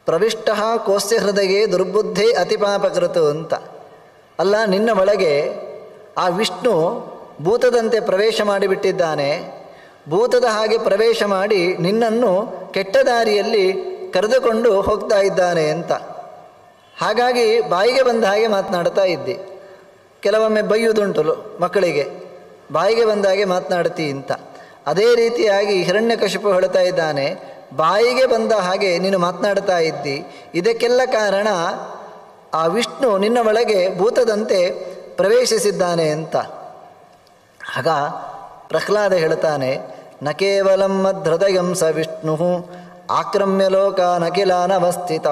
ಪ್ರವಿಷ್ಟ ಕೋಸ್ಯ ಹೃದಯೇ ದುರ್ಬುದ್ಧಿ ಅತಿಪಾಪಕೃತು ಅಂತ ಅಲ್ಲ ನಿನ್ನ ಒಳಗೆ ಆ ವಿಷ್ಣು ಭೂತದಂತೆ ಪ್ರವೇಶ ಮಾಡಿಬಿಟ್ಟಿದ್ದಾನೆ ಭೂತದ ಹಾಗೆ ಪ್ರವೇಶ ಮಾಡಿ ನಿನ್ನನ್ನು ಕೆಟ್ಟ ದಾರಿಯಲ್ಲಿ ಕರೆದುಕೊಂಡು ಹೋಗ್ತಾ ಇದ್ದಾನೆ ಅಂತ ಹಾಗಾಗಿ ಬಾಯಿಗೆ ಬಂದ ಹಾಗೆ ಮಾತನಾಡ್ತಾ ಇದ್ದಿ ಕೆಲವೊಮ್ಮೆ ಬೈಯುವುದುಂಟು ಮಕ್ಕಳಿಗೆ ಬಾಯಿಗೆ ಬಂದ ಹಾಗೆ ಮಾತನಾಡ್ತಿ ಅಂತ ಅದೇ ರೀತಿಯಾಗಿ ಹಿರಣ್ಯಕಶಿಪು ಹೇಳ್ತಾ ಇದ್ದಾನೆ ಬಾಯಿಗೆ ಬಂದ ಹಾಗೆ ನೀನು ಮಾತನಾಡ್ತಾ ಇದ್ದಿ ಇದಕ್ಕೆಲ್ಲ ಕಾರಣ ಆ ವಿಷ್ಣು ನಿನ್ನ ಒಳಗೆ ಭೂತದಂತೆ ಪ್ರವೇಶಿಸಿದ್ದಾನೆ ಅಂತ ಆಗ ಪ್ರಹ್ಲಾದ ಹೇಳ್ತಾನೆ ನ ಕೇವಲಂ ಮದ್ಹೃದಯಂ ಸ ವಿಷ್ಣು ಆಕ್ರಮ್ಯ ಲೋಕಾನಖಿಲಾನವಸ್ಥಿತ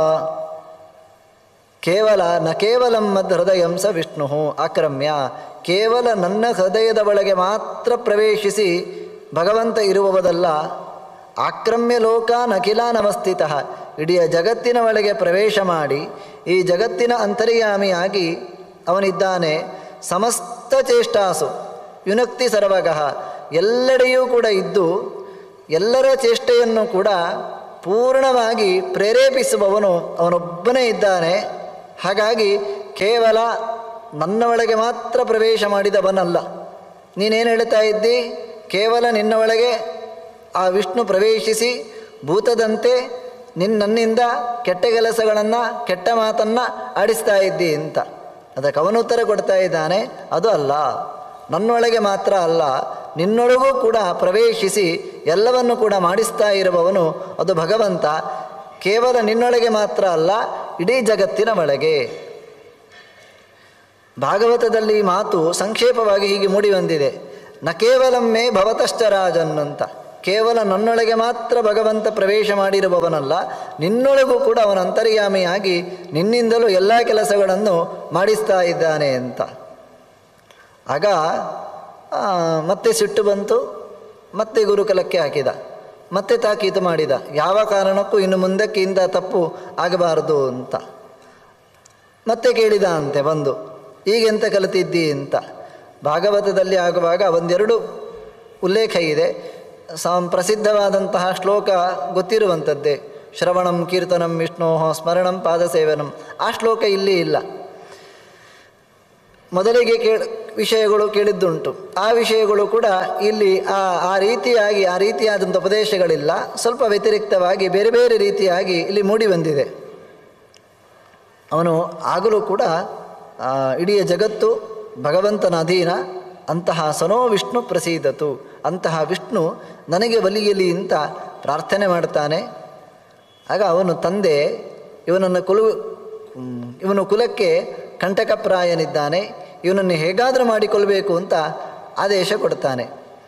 ಕೇವಲ ನ ಕೇವಲಂ ಮದ್ಹೃದಯಂ ಸ ವಿಷ್ಣು ಆಕ್ರಮ್ಯ ಕೇವಲ ನನ್ನ ಹೃದಯದ ಒಳಗೆ ಮಾತ್ರ ಪ್ರವೇಶಿಸಿ ಭಗವಂತ ಇರುವವದಲ್ಲ ಆಕ್ರಮ್ಯ ಲೋಕಾನಖಿಲಾನವಸ್ಥಿತ ಇಡೀ ಜಗತ್ತಿನ ಒಳಗೆ ಪ್ರವೇಶ ಮಾಡಿ ಈ ಜಗತ್ತಿನ ಅಂತರ್ಯಾಮಿಯಾಗಿ ಅವನಿದ್ದಾನೆ ಸಮಸ್ತ ಚೇಷ್ಟಾಸು ಯುನಕ್ತಿ ಸರ್ವಗಃ ಎಲ್ಲೆಡೆಯೂ ಕೂಡ ಇದ್ದು ಎಲ್ಲರ ಚೇಷ್ಟೆಯನ್ನು ಕೂಡ ಪೂರ್ಣವಾಗಿ ಪ್ರೇರೇಪಿಸುವವನು ಅವನೊಬ್ಬನೇ ಇದ್ದಾನೆ ಹಾಗಾಗಿ ಕೇವಲ ನನ್ನ ಒಳಗೆ ಮಾತ್ರ ಪ್ರವೇಶ ಮಾಡಿದವನಲ್ಲ ನೀನೇನು ಹೇಳ್ತಾ ಇದ್ದಿ ಕೇವಲ ನಿನ್ನ ಒಳಗೆ ಆ ವಿಷ್ಣು ಪ್ರವೇಶಿಸಿ ಭೂತದಂತೆ ನಿನ್ನ ನನ್ನಿಂದ ಕೆಟ್ಟ ಕೆಲಸಗಳನ್ನು ಕೆಟ್ಟ ಮಾತನ್ನು ಆಡಿಸ್ತಾ ಇದ್ದಿ ಅಂತ ಅದಕ್ಕೆ ಅವನು ಉತ್ತರ ಕೊಡ್ತಾ ಇದ್ದಾನೆ ಅದು ಅಲ್ಲ ನನ್ನೊಳಗೆ ಮಾತ್ರ ಅಲ್ಲ ನಿನ್ನೊಳಗೂ ಕೂಡ ಪ್ರವೇಶಿಸಿ ಎಲ್ಲವನ್ನು ಕೂಡ ಮಾಡಿಸ್ತಾ ಇರುವವನು ಅದು ಭಗವಂತ ಕೇವಲ ನಿನ್ನೊಳಗೆ ಮಾತ್ರ ಅಲ್ಲ ಇಡೀ ಜಗತ್ತಿನ ಒಳಗೆ ಭಾಗವತದಲ್ಲಿ ಈ ಮಾತು ಸಂಕ್ಷೇಪವಾಗಿ ಹೀಗೆ ಮೂಡಿ ಬಂದಿದೆ ನ ಕೇವಲಮ್ಮೆ ಭವತಶ್ಚ ರಾಜನ್ ಅಂತ ಕೇವಲ ನನ್ನೊಳಗೆ ಮಾತ್ರ ಭಗವಂತ ಪ್ರವೇಶ ಮಾಡಿರುವವನಲ್ಲ ನಿನ್ನೊಳಗೂ ಕೂಡ ಅವನ ಅಂತರ್ಯಾಮಿಯಾಗಿ ನಿನ್ನಿಂದಲೂ ಎಲ್ಲ ಕೆಲಸಗಳನ್ನು ಮಾಡಿಸ್ತಾ ಇದ್ದಾನೆ ಅಂತ ಆಗ ಆ, ಮತ್ತೆ ಸಿಟ್ಟು ಬಂತು ಮತ್ತೆ ಗುರುಕುಲಕ್ಕೆ ಹಾಕಿದ ಮತ್ತೆ ತಾಕೀತು ಮಾಡಿದ ಯಾವ ಕಾರಣಕ್ಕೂ ಇನ್ನು ಮುಂದಕ್ಕೆ ಇಂಥ ತಪ್ಪು ಆಗಬಾರದು ಅಂತ ಮತ್ತೆ ಕೇಳಿದ ಅಂತೆ ಬಂದು ಈಗೆಂತ ಕಲಿತಿದ್ದಿ ಅಂತ ಭಾಗವತದಲ್ಲಿ ಆಗುವಾಗ ಒಂದೆರಡು ಉಲ್ಲೇಖ ಇದೆ ಸಂ ಪ್ರಸಿದ್ಧವಾದಂತಹ ಶ್ಲೋಕ ಗೊತ್ತಿರುವಂಥದ್ದೇ ಶ್ರವಣಂ ಕೀರ್ತನಂ ವಿಷ್ಣೋ ಸ್ಮರಣಂ ಪಾದಸೇವನಂ ಆ ಶ್ಲೋಕ ಇಲ್ಲಿ ಇಲ್ಲ ಮೊದಲಿಗೆ ಕೇಳ ವಿಷಯಗಳು ಕೇಳಿದ್ದುಂಟು ಆ ವಿಷಯಗಳು ಕೂಡ ಇಲ್ಲಿ ಆ ಆ ರೀತಿಯಾಗಿ ಆ ರೀತಿಯಾದಂಥ ಉಪದೇಶಗಳಿಲ್ಲ ಸ್ವಲ್ಪ ವ್ಯತಿರಿಕ್ತವಾಗಿ ಬೇರೆ ಬೇರೆ ರೀತಿಯಾಗಿ ಇಲ್ಲಿ ಮೂಡಿ ಬಂದಿದೆ ಅವನು ಆಗಲೂ ಕೂಡ ಆ, ಇಡೀ ಜಗತ್ತು ಭಗವಂತನ ಅಧೀನ ಅಂತಹ ಸನೋ ವಿಷ್ಣು ಪ್ರಸೀದತು ಅಂತಹ ವಿಷ್ಣು ನನಗೆ ಒಲಿಯಲಿ ಅಂತ ಪ್ರಾರ್ಥನೆ ಮಾಡ್ತಾನೆ ಆಗ ಅವನು ತಂದೆ ಇವನನ್ನು ಕುಲು ಹ್ಮ್, ಇವನು ಕುಲಕ್ಕೆ ಕಂಟಕಪ್ರಾಯನಿದ್ದಾನೆ ಇವನನ್ನು ಹೇಗಾದರೂ ಮಾಡಿಕೊಳ್ಬೇಕು ಅಂತ ಆದೇಶ ಕೊಡ್ತಾನೆ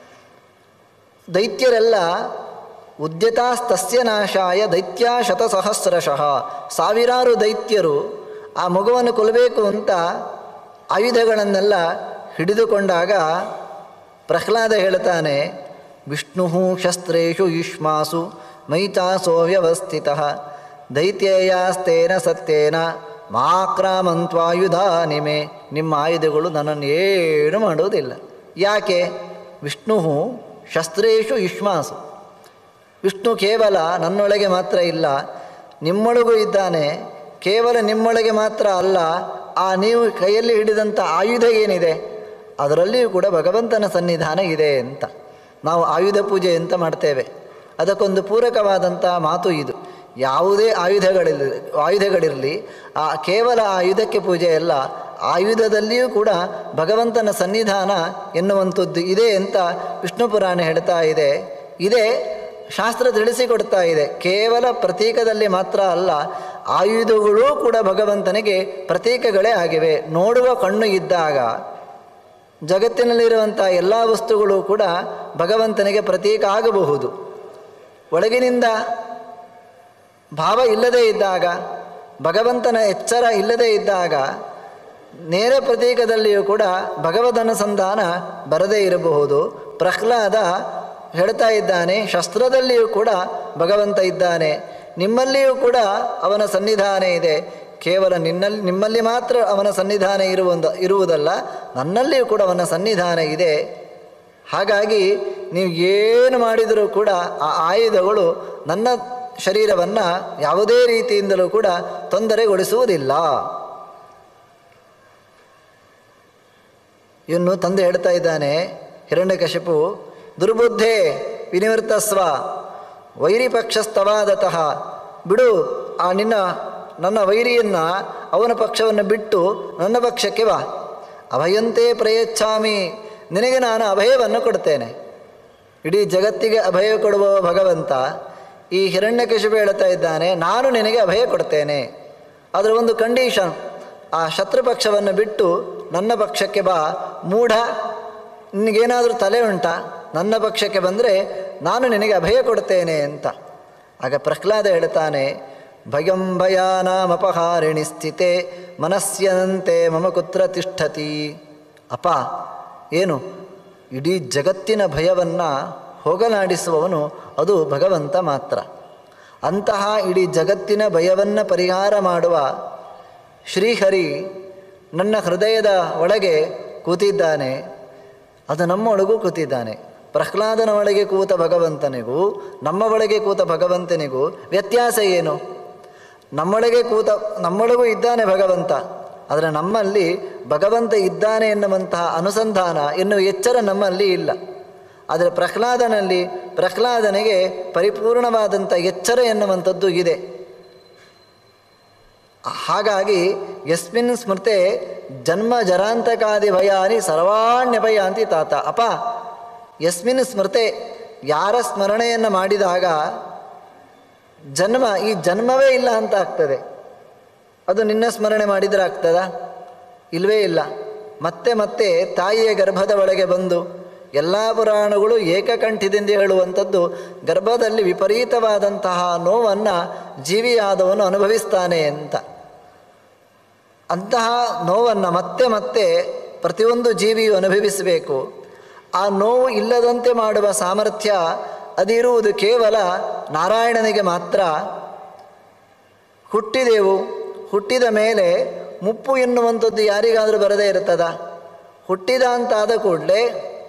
ದೈತ್ಯರೆಲ್ಲ ಉದ್ಯತಾಸ್ತಸ್ಯ ನಾಶಾಯ ದೈತ್ಯ ಶತಸಹಸ್ರಶಃ ಸಾವಿರಾರು ದೈತ್ಯರು ಆ ಮಗುವನ್ನು ಕೊಲ್ಲಬೇಕು ಅಂತ ಆಯುಧಗಳನ್ನೆಲ್ಲ ಹಿಡಿದುಕೊಂಡಾಗ ಪ್ರಹ್ಲಾದ ಹೇಳ್ತಾನೆ ವಿಷ್ಣು ಶಸ್ತ್ರೇಷು ಯುಷ್ಮಾಸು ಮೈಚಾಸೋ ವ್ಯವಸ್ಥಿತ ದೈತ್ಯೇಯಾಸ್ತೇನ ಸತ್ಯೇನ ಮಾಕ್ರಾಮಂತ್ವಾಯುಧ ನಿಮೆ ನಿಮ್ಮ ಆಯುಧಗಳು ನನ್ನನ್ನು ಏನು ಮಾಡುವುದಿಲ್ಲ ಯಾಕೆ ವಿಷ್ಣು ಶಸ್ತ್ರೇಷು ಯುಷ್ಮಾಸು ವಿಷ್ಣು ಕೇವಲ ನನ್ನೊಳಗೆ ಮಾತ್ರ ಇಲ್ಲ ನಿಮ್ಮೊಳಗೂ ಇದ್ದಾನೆ ಕೇವಲ ನಿಮ್ಮೊಳಗೆ ಮಾತ್ರ ಅಲ್ಲ ಆ ನೀವು ಕೈಯಲ್ಲಿ ಹಿಡಿದಂಥ ಆಯುಧ ಏನಿದೆ ಅದರಲ್ಲಿಯೂ ಕೂಡ ಭಗವಂತನ ಸನ್ನಿಧಾನ ಇದೆ ಅಂತ ನಾವು ಆಯುಧ ಪೂಜೆ ಅಂತ ಮಾಡ್ತೇವೆ ಅದಕ್ಕೊಂದು ಪೂರಕವಾದಂಥ ಮಾತು ಇದು ಯಾವುದೇ ಆಯುಧಗಳಿರಲಿ ಆಯುಧಗಳಿರಲಿ ಆ ಕೇವಲ ಆಯುಧಕ್ಕೆ ಪೂಜೆ ಅಲ್ಲ ಆಯುಧದಲ್ಲಿಯೂ ಕೂಡ ಭಗವಂತನ ಸನ್ನಿಧಾನ ಎನ್ನುವಂಥದ್ದು ಇದೆ ಅಂತ ವಿಷ್ಣು ಪುರಾಣ ಹೇಳ್ತಾ ಇದೆ ಇದೇ ಶಾಸ್ತ್ರ ತಿಳಿಸಿಕೊಡ್ತಾ ಇದೆ ಕೇವಲ ಪ್ರತೀಕದಲ್ಲಿ ಮಾತ್ರ ಅಲ್ಲ ಆಯುಧಗಳೂ ಕೂಡ ಭಗವಂತನಿಗೆ ಪ್ರತೀಕಗಳೇ ಆಗಿವೆ ನೋಡುವ ಕಣ್ಣು ಇದ್ದಾಗ ಜಗತ್ತಿನಲ್ಲಿರುವಂಥ ಎಲ್ಲ ವಸ್ತುಗಳು ಕೂಡ ಭಗವಂತನಿಗೆ ಪ್ರತೀಕ ಆಗಬಹುದು ಒಳಗಿನಿಂದ ಭಾವ ಇಲ್ಲದೇ ಇದ್ದಾಗ ಭಗವಂತನ ಎಚ್ಚರ ಇಲ್ಲದೇ ಇದ್ದಾಗ ನೇರ ಪ್ರತೀಕದಲ್ಲಿಯೂ ಕೂಡ ಭಗವದನುಸಂಧಾನ ಬರದೇ ಇರಬಹುದು ಪ್ರಹ್ಲಾದ ಹೇಳ್ತಾ ಇದ್ದಾನೆ ಶಸ್ತ್ರದಲ್ಲಿಯೂ ಕೂಡ ಭಗವಂತ ಇದ್ದಾನೆ ನಿಮ್ಮಲ್ಲಿಯೂ ಕೂಡ ಅವನ ಸನ್ನಿಧಾನ ಇದೆ ಕೇವಲ ನಿನ್ನಲ್ಲಿ ನಿಮ್ಮಲ್ಲಿ ಮಾತ್ರ ಅವನ ಸನ್ನಿಧಾನ ಇರುವಂದ ಇರುವುದಲ್ಲ ನನ್ನಲ್ಲಿಯೂ ಕೂಡ ಅವನ ಸನ್ನಿಧಾನ ಇದೆ ಹಾಗಾಗಿ ನೀವು ಏನು ಮಾಡಿದರೂ ಕೂಡ ಆ ಆಯುಧಗಳು ನನ್ನ ಶರೀರವನ್ನು ಯಾವುದೇ ರೀತಿಯಿಂದಲೂ ಕೂಡ ತೊಂದರೆಗೊಳಿಸುವುದಿಲ್ಲ ಇನ್ನು ತಂದೆ ಹೇಳ್ತಾ ಇದ್ದಾನೆ ಹಿರಣ್ಯಕಶಿಪು ದುರ್ಬುದ್ಧೇ ವಿನಿವೃತ್ತಸ್ವ ವೈರಿಪಕ್ಷಸ್ತವಾದತಃ ಬಿಡು ಆ ನಿನ್ನ ನನ್ನ ವೈರಿಯನ್ನು ಅವನ ಪಕ್ಷವನ್ನು ಬಿಟ್ಟು ನನ್ನ ಪಕ್ಷಕ್ಕೆ ಬಾ ಅಭಯಂತೆ ಪ್ರಯಚ್ಛಾಮಿ ನಿನಗೆ ನಾನು ಅಭಯವನ್ನು ಕೊಡ್ತೇನೆ ಇಡೀ ಜಗತ್ತಿಗೆ ಅಭಯ ಕೊಡುವ ಭಗವಂತ ಈ ಹಿರಣ್ಯಕಶಿಪು ಹೇಳ್ತಾ ಇದ್ದಾನೆ ನಾನು ನಿನಗೆ ಅಭಯ ಕೊಡ್ತೇನೆ ಅದರ ಒಂದು ಕಂಡೀಷನ್ ಆ ಶತ್ರು ಪಕ್ಷವನ್ನು ಬಿಟ್ಟು ನನ್ನ ಪಕ್ಷಕ್ಕೆ ಬಾ ಮೂಢ ನಿನಗೇನಾದರೂ ತಲೆ ಉಂಟಾ ನನ್ನ ಪಕ್ಷಕ್ಕೆ ಬಂದರೆ ನಾನು ನಿನಗೆ ಅಭಯ ಕೊಡ್ತೇನೆ ಅಂತ ಆಗ ಪ್ರಹ್ಲಾದ ಹೇಳ್ತಾನೆ ಭಯಂ ಭಯಾನಾಮಪಹಾರಿಣಿ ಸ್ಥಿತೆ ಮನಸ್ಯನಂತೆ ಮಮ ಕುತ್ರ ತಿಷ್ಠತಿ ಅಪ್ಪ ಏನು ಇಡೀ ಜಗತ್ತಿನ ಭಯವನ್ನು ಹೋಗಲಾಡಿಸುವವನು ಅದು ಭಗವಂತ ಮಾತ್ರ ಅಂತಹ ಇಡೀ ಜಗತ್ತಿನ ಭಯವನ್ನು ಪರಿಹಾರ ಮಾಡುವ ಶ್ರೀಹರಿ ನನ್ನ ಹೃದಯದ ಒಳಗೆ ಕೂತಿದ್ದಾನೆ ಅದು ನಮ್ಮೊಳಗೂ ಕೂತಿದ್ದಾನೆ ಪ್ರಹ್ಲಾದನ ಒಳಗೆ ಕೂತ ಭಗವಂತನಿಗೂ ನಮ್ಮ ಒಳಗೆ ಕೂತ ಭಗವಂತನಿಗೂ ವ್ಯತ್ಯಾಸ ಏನು ನಮ್ಮೊಳಗೆ ಕೂತ ನಮ್ಮೊಳಗೂ ಇದ್ದಾನೆ ಭಗವಂತ ಆದರೆ ನಮ್ಮಲ್ಲಿ ಭಗವಂತ ಇದ್ದಾನೆ ಎನ್ನುವಂತಹ ಅನುಸಂಧಾನ ಎನ್ನುವ ಎಚ್ಚರ ನಮ್ಮಲ್ಲಿ ಇಲ್ಲ ಆದರೆ ಪ್ರಹ್ಲಾದನಲ್ಲಿ ಪ್ರಹ್ಲಾದನಿಗೆ ಪರಿಪೂರ್ಣವಾದಂಥ ಎಚ್ಚರ ಎನ್ನುವಂಥದ್ದು ಇದೆ ಹಾಗಾಗಿ ಯಸ್ಮಿನ್ ಸ್ಮೃತೆ ಜನ್ಮ ಜರಾಂತಕಾದಿ ಭಯಾನಿ ಸರ್ವಾಣ್ಯಭಯಾಂತಿ ತಾತ ಅಪ ಯಸ್ಮಿನ್ ಸ್ಮೃತೆ ಯಾರ ಸ್ಮರಣೆಯನ್ನು ಮಾಡಿದಾಗ ಜನ್ಮ ಈ ಜನ್ಮವೇ ಇಲ್ಲ ಅಂತ ಆಗ್ತದೆ ಅದು ನಿನ್ನ ಸ್ಮರಣೆ ಮಾಡಿದರೆ ಆಗ್ತದ ಇಲ್ಲವೇ ಇಲ್ಲ ಮತ್ತೆ ಮತ್ತೆ ತಾಯಿಯ ಗರ್ಭದ ಒಳಗೆ ಬಂದು ಎಲ್ಲ ಪುರಾಣಗಳು ಏಕಕಂಠದಿಂದ ಹೇಳುವಂಥದ್ದು ಗರ್ಭದಲ್ಲಿ ವಿಪರೀತವಾದಂತಹ ನೋವನ್ನು ಜೀವಿಯಾದವನು ಅನುಭವಿಸ್ತಾನೆ ಅಂತ ಅಂತಹ ನೋವನ್ನು ಮತ್ತೆ ಮತ್ತೆ ಪ್ರತಿಯೊಂದು ಜೀವಿಯು ಅನುಭವಿಸಬೇಕು ಆ ನೋವು ಇಲ್ಲದಂತೆ ಮಾಡುವ ಸಾಮರ್ಥ್ಯ ಅದಿರುವುದು ಕೇವಲ ನಾರಾಯಣನಿಗೆ ಮಾತ್ರ ಹುಟ್ಟಿದೆವು ಹುಟ್ಟಿದ ಮೇಲೆ ಮುಪ್ಪು ಎನ್ನುವಂಥದ್ದು ಯಾರಿಗಾದರೂ ಬರದೇ ಇರ್ತದ ಹುಟ್ಟಿದ ಅಂತಾದ ಕೂಡಲೇ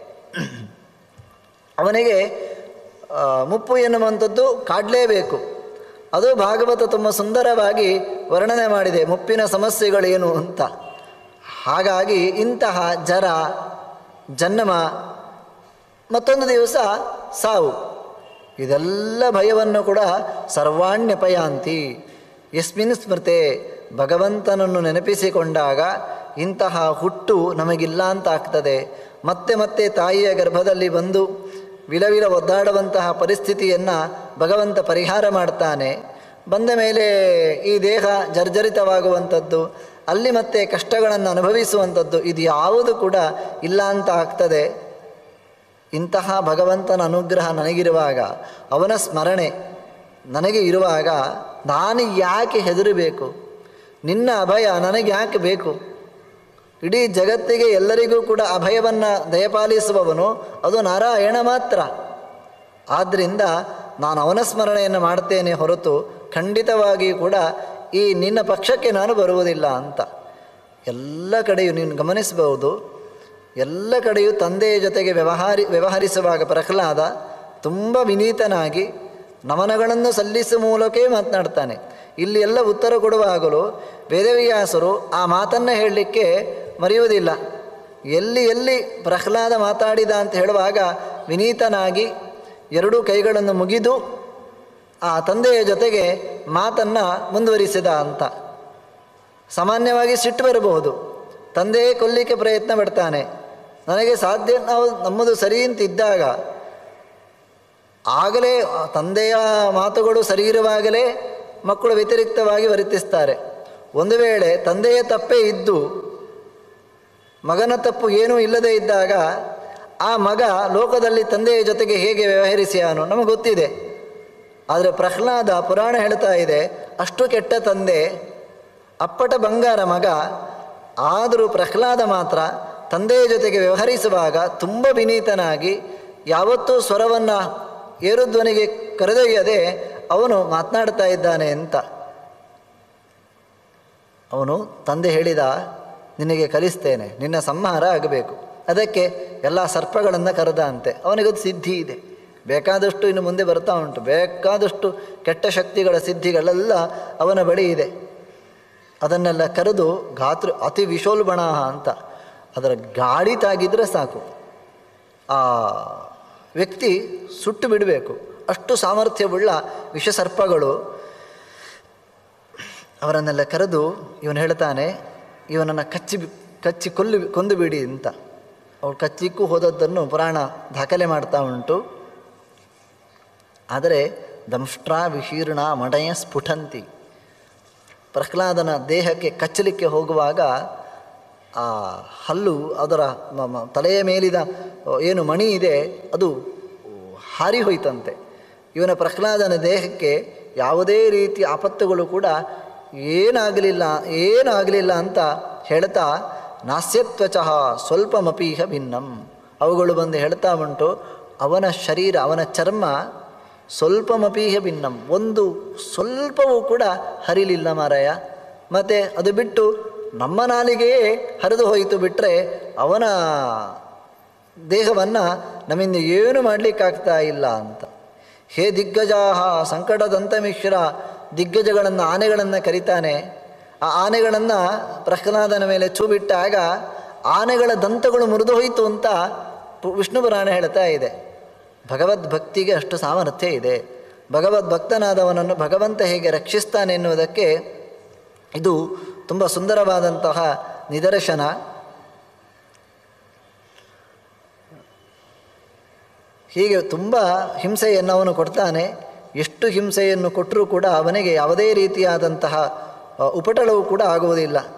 ಅವನಿಗೆ ಆ, ಮುಪ್ಪು ಎನ್ನುವಂಥದ್ದು ಕಾಡಲೇಬೇಕು ಅದು ಭಾಗವತ ತುಂಬ ಸುಂದರವಾಗಿ ವರ್ಣನೆ ಮಾಡಿದೆ ಮುಪ್ಪಿನ ಸಮಸ್ಯೆಗಳೇನು ಅಂತ ಹಾಗಾಗಿ ಇಂತಹ ಜರ ಜನ್ಮ ಮತ್ತೊಂದು ದಿವಸ ಸಾವು ಇದೆಲ್ಲ ಭಯವನ್ನು ಕೂಡ ಸರ್ವಾಣ್ಯಪಯಾಂತಿ ಯಸ್ಮಿನ್ ಸ್ಮೃತೆ ಭಗವಂತನನ್ನು ನೆನಪಿಸಿಕೊಂಡಾಗ ಇಂತಹ ಹುಟ್ಟು ನಮಗಿಲ್ಲ ಅಂತ ಆಗ್ತದೆ ಮತ್ತೆ ಮತ್ತೆ ತಾಯಿಯ ಗರ್ಭದಲ್ಲಿ ಬಂದು ವಿಲವಿಲ ಒದ್ದಾಡುವಂತಹ ಪರಿಸ್ಥಿತಿಯನ್ನು ಭಗವಂತ ಪರಿಹಾರ ಮಾಡ್ತಾನೆ ಬಂದ ಮೇಲೆ ಈ ದೇಹ ಜರ್ಜರಿತವಾಗುವಂಥದ್ದು ಅಲ್ಲಿ ಮತ್ತೆ ಕಷ್ಟಗಳನ್ನು ಅನುಭವಿಸುವಂಥದ್ದು ಇದು ಯಾವುದು ಕೂಡ ಇಲ್ಲ ಅಂತ ಆಗ್ತದೆ ಇಂತಹ ಭಗವಂತನ ಅನುಗ್ರಹ ನನಗಿರುವಾಗ ಅವನ ಸ್ಮರಣೆ ನನಗೆ ಇರುವಾಗ ನಾನು ಯಾಕೆ ಹೆದರಬೇಕು ನಿನ್ನ ಅಭಯ ನನಗೆ ಯಾಕೆ ಬೇಕು ಇಡೀ ಜಗತ್ತಿಗೆ ಎಲ್ಲರಿಗೂ ಕೂಡ ಅಭಯವನ್ನು ದಯಪಾಲಿಸುವವನು ಅದು ನಾರಾಯಣ ಮಾತ್ರ ಆದ್ದರಿಂದ ನಾನು ಅವನ ಸ್ಮರಣೆಯನ್ನು ಮಾಡ್ತೇನೆ ಹೊರತು ಖಂಡಿತವಾಗಿಯೂ ಕೂಡ ಈ ನಿನ್ನ ಪಕ್ಷಕ್ಕೆ ನಾನು ಬರುವುದಿಲ್ಲ ಅಂತ ಎಲ್ಲ ಕಡೆಯೂ ನೀನು ಗಮನಿಸಬಹುದು ಎಲ್ಲ ಕಡೆಯೂ ತಂದೆಯ ಜೊತೆಗೆ ವ್ಯವಹಾರಿ ವ್ಯವಹರಿಸುವಾಗ ಪ್ರಹ್ಲಾದ ತುಂಬ ವಿನೀತನಾಗಿ ನಮನಗಳನ್ನು ಸಲ್ಲಿಸುವ ಮೂಲಕವೇ ಮಾತನಾಡ್ತಾನೆ ಇಲ್ಲಿ ಎಲ್ಲ ಉತ್ತರ ಕೊಡುವಾಗಲೂ ವೇದವ್ಯಾಸರು ಆ ಮಾತನ್ನು ಹೇಳಲಿಕ್ಕೆ ಮರೆಯುವುದಿಲ್ಲ ಎಲ್ಲಿ ಎಲ್ಲಿ ಪ್ರಹ್ಲಾದ ಮಾತಾಡಿದ ಅಂತ ಹೇಳುವಾಗ ವಿನೀತನಾಗಿ ಎರಡೂ ಕೈಗಳನ್ನು ಮುಗಿದು ಆ ತಂದೆಯ ಜೊತೆಗೆ ಮಾತನ್ನು ಮುಂದುವರಿಸಿದ ಅಂತ ಸಾಮಾನ್ಯವಾಗಿ ಸಿಟ್ಟು ಬರಬಹುದು ತಂದೆಯೇ ಕೊಲ್ಲಿಕ್ಕೆ ಪ್ರಯತ್ನ ಪಡ್ತಾನೆ ನನಗೆ ಸಾಧ್ಯ ನಾವು ನಮ್ಮದು ಸರಿ ಅಂತಿದ್ದಾಗ ಆಗಲೇ ಆ ತಂದೆಯ ಮಾತುಗಳು ಸರಿ ಇರುವಾಗಲೇ ಮಕ್ಕಳು ವ್ಯತಿರಿಕ್ತವಾಗಿ ವರ್ತಿಸ್ತಾರೆ ಒಂದು ವೇಳೆ ತಂದೆಯ ತಪ್ಪೇ ಇದ್ದು ಮಗನ ತಪ್ಪು ಏನೂ ಇಲ್ಲದೇ ಇದ್ದಾಗ ಆ ಮಗ ಲೋಕದಲ್ಲಿ ತಂದೆಯ ಜೊತೆಗೆ ಹೇಗೆ ವ್ಯವಹರಿಸಿಯಾನು ನಮಗೆ ಗೊತ್ತಿದೆ ಆದರೆ ಪ್ರಹ್ಲಾದ ಪುರಾಣ ಹೇಳ್ತಾ ಇದೆ ಅಷ್ಟು ಕೆಟ್ಟ ತಂದೆ ಅಪ್ಪಟ ಬಂಗಾರ ಮಗ ಆದರೂ ಪ್ರಹ್ಲಾದ ಮಾತ್ರ ತಂದೆಯ ಜೊತೆಗೆ ವ್ಯವಹರಿಸುವಾಗ ತುಂಬ ವಿನೀತನಾಗಿ ಯಾವತ್ತೂ ಸ್ವರವನ್ನು ಏರುಧ್ವನಿಗೆ ಕರೆದೊಯ್ಯದೆ ಅವನು ಮಾತನಾಡ್ತಾ ಇದ್ದಾನೆ ಅಂತ ಅವನು ತಂದೆ ಹೇಳಿದ ನಿನಗೆ ಕಲಿಸ್ತೇನೆ ನಿನ್ನ ಸಂಹಾರ ಆಗಬೇಕು ಅದಕ್ಕೆ ಎಲ್ಲ ಸರ್ಪಗಳನ್ನು ಕರೆದ ಅಂತೆ ಅವನಿಗೊಂದು ಸಿದ್ಧಿ ಇದೆ ಬೇಕಾದಷ್ಟು ಇನ್ನು ಮುಂದೆ ಬರ್ತಾ ಉಂಟು ಬೇಕಾದಷ್ಟು ಕೆಟ್ಟ ಶಕ್ತಿಗಳ ಸಿದ್ಧಿಗಳೆಲ್ಲ ಅವನ ಬಳಿ ಇದೆ ಅದನ್ನೆಲ್ಲ ಕರೆದು ಗಾತ್ರ ಅತಿ ವಿಶೋಲ್ಬಣ ಅಂತ ಅದರ ಗಾಳಿ ತಾಗಿದ್ರೆ ಸಾಕು ಆ ವ್ಯಕ್ತಿ ಸುಟ್ಟು ಬಿಡಬೇಕು ಅಷ್ಟು ಸಾಮರ್ಥ್ಯವುಳ್ಳ ವಿಷಸರ್ಪಗಳು ಅವರನ್ನೆಲ್ಲ ಕರೆದು ಇವನು ಹೇಳ್ತಾನೆ ಇವನನ್ನು ಕಚ್ಚಿ ಬಿ- ಕಚ್ಚಿ ಕೊಲ್ಲು ಕೊಂದು ಬಿಡಿ ಅಂತ ಅವಳು ಕಚ್ಚಿಕ್ಕೂ ಹೋದದ್ದನ್ನು ಪುರಾಣ ದಾಖಲೆ ಮಾಡ್ತಾ ಉಂಟು ಆದರೆ ದಂಷ್ಟ್ರಾ ವಿಶೀರ್ಣ ಮಡಯ ಸ್ಫುಟಂತಿ ಪ್ರಹ್ಲಾದನ ದೇಹಕ್ಕೆ ಕಚ್ಚಲಿಕ್ಕೆ ಹೋಗುವಾಗ ಆ ಹಲ್ಲು ಅದರ ಮ- ಮ- ತಲೆಯ ಮೇಲಿದ ಏನು ಮಣಿ ಇದೆ ಅದು ಹಾರಿ ಹೋಯ್ತಂತೆ ಇವನ ಪ್ರಹ್ಲಾದನ ದೇಹಕ್ಕೆ ಯಾವುದೇ ರೀತಿಯ ಆಪತ್ತುಗಳು ಕೂಡ ಏನಾಗಲಿಲ್ಲ ಏನಾಗಲಿಲ್ಲ ಅಂತ ಹೇಳ್ತಾ ನಾಸ್ಯತ್ವಚಃ ಸ್ವಲ್ಪಮಪೀಹ ಭಿನ್ನಂ ಅವುಗಳು ಬಂದು ಹೇಳ್ತಾ ಉಂಟು ಅವನ ಶರೀರ ಅವನ ಚರ್ಮ ಸ್ವಲ್ಪಮಪೀಹ ಭಿನ್ನಂ ಒಂದು ಸ್ವಲ್ಪವೂ ಕೂಡ ಹರಿಲಿಲ್ಲ ಮಾರಾಯ ಮತ್ತು ಅದು ಬಿಟ್ಟು ನಮ್ಮ ನಾಲಿಗೆಯೇ ಹರಿದು ಹೋಯಿತು ಬಿಟ್ಟರೆ ಅವನ ದೇಹವನ್ನು ನಮ್ಮಿಂದ ಏನು ಮಾಡಲಿಕ್ಕಾಗ್ತಾ ಇಲ್ಲ ಅಂತ ಹೇ ದಿಗ್ಗಜಾಹ ಸಂಕಟದಂತ ಮಿಶ್ರ ದಿಗ್ಗಜಗಳನ್ನು ಆನೆಗಳನ್ನು ಕರಿತಾನೆ ಆ ಆನೆಗಳನ್ನು ಪ್ರಹ್ಲಾದನ ಮೇಲೆ ಚೂ ಬಿಟ್ಟಾಗ ಆನೆಗಳ ದಂತಗಳು ಮುರಿದು ಹೋಯಿತು ಅಂತ ಪು- ವಿಷ್ಣು ಪುರಾಣ ಹೇಳ್ತಾ ಇದೆ ಭಗವದ್ಭಕ್ತಿಗೆ ಅಷ್ಟು ಸಾಮರ್ಥ್ಯ ಇದೆ ಭಗವದ್ಭಕ್ತನಾದವನನ್ನು ಭಗವಂತ ಹೇಗೆ ರಕ್ಷಿಸ್ತಾನೆ ಎನ್ನುವುದಕ್ಕೆ ಇದು ತುಂಬ ಸುಂದರವಾದಂತಹ ನಿದರ್ಶನ ಹೀಗೆ ತುಂಬ ಹಿಂಸೆಯನ್ನು ಅವನು ಕೊಡ್ತಾನೆ ಎಷ್ಟು ಹಿಂಸೆಯನ್ನು ಕೊಟ್ಟರೂ ಕೂಡ ಅವನಿಗೆ ಯಾವುದೇ ರೀತಿಯಾದಂತಹ ಅ, ಉಪಟಳವು ಕೂಡ ಆಗುವುದಿಲ್ಲ